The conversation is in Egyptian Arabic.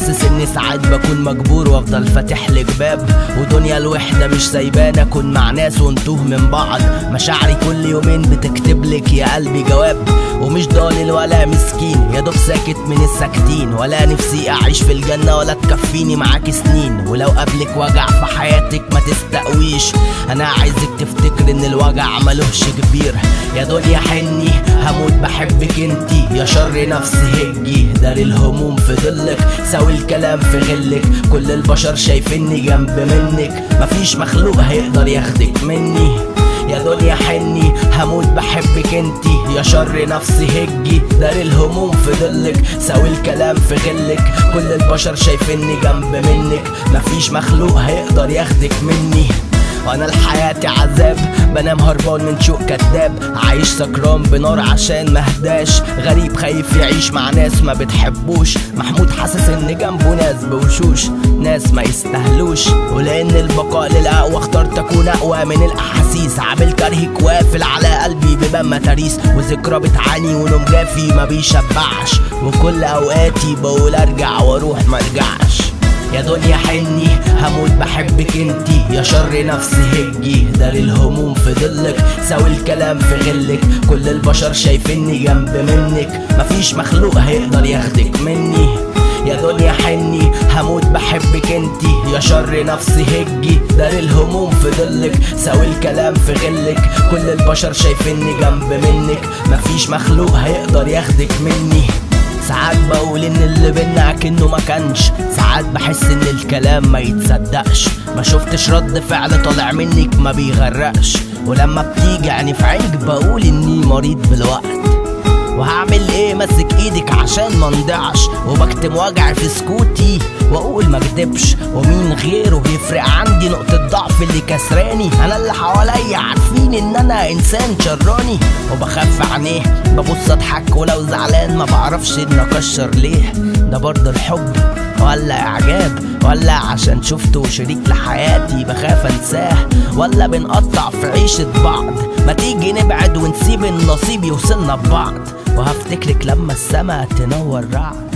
حاسس اني ساعات بكون مجبور وافضل فاتح لك باب ودنيا الوحده مش سايباني اكون مع ناس ونتوه من بعض مشاعري كل يومين بتكتب لك يا قلبي جواب ومش ضالل ولا مسكين يا دوب ساكت من الساكتين ولا نفسي اعيش في الجنه ولا تكفيني معاك سنين ولو قابلك وجع في حياتك ما تستقويش انا عايزك تفتكر ان الوجع ملوش كبير يا دنيا حني هموت بحبك انتي يا شر نفس هجي دار الهموم في ظلك سوي الكلام في غلك كل البشر شايفيني جنب منك مفيش مخلوق هيقدر ياخدك مني يا دنيا حني هموت بحبك انتي يا شر نفسي هجي دار الهموم في ظلك سوي الكلام في غلك كل البشر شايفيني جنب منك مفيش مخلوق هيقدر ياخدك مني وانا لحياتي عذاب بنام هربان من شوق كداب عايش سكران بنار عشان مهداش غريب خايف يعيش مع ناس ما بتحبوش محمود حاسس ان جنبه ناس بوشوش ناس ما يستاهلوش ولان البقاء للاقوى اخترت اكون اقوى من الاحاسيس عامل كرهك وافل على قلبي بيبان متاريس وذكرى بتعاني ونوم جافي ما بيشبعش وكل اوقاتي بقول ارجع واروح مرجعش يا دنيا حني هموت بحبك انتي يا شر نفسي هجي دار الهموم في ظلك سوي الكلام في غلك كل البشر شايفيني جنب منك مفيش مخلوق هيقدر ياخدك مني يا دنيا حني هموت بحبك انتي يا شر نفسي هجي دار الهموم في ظلك سوي الكلام في غلك كل البشر شايفيني جنب منك مفيش مخلوق هيقدر ياخدك مني ساعات بقول ان اللي بينا كأنه ما كانش ساعات بحس ان الكلام ما يتصدقش ما شفتش رد فعل طالع منك ما بيغرقش ولما بتيجي يعني في عينك بقول اني مريض بالوقت وهعمل ايه ماسك ايدك عشان ما نضيعش وبكتم وجعي في سكوتي واقول ما اكدبش ومين غيره يفرق عندي نقطة ضعف اللي كسراني انا اللي حواليا عارفين ان انا انسان شراني وبخاف عينيه ببص اضحك ولو زعلان ما بعرفش ان اكشر ليه ده برضه الحب ولا اعجاب ولا عشان شفته شريك لحياتي بخاف انساه ولا بنقطع في عيشة بعض ما تيجي نبعد ونسيب النصيب يوصلنا ببعض وهفتكرك لما السما تنور رعد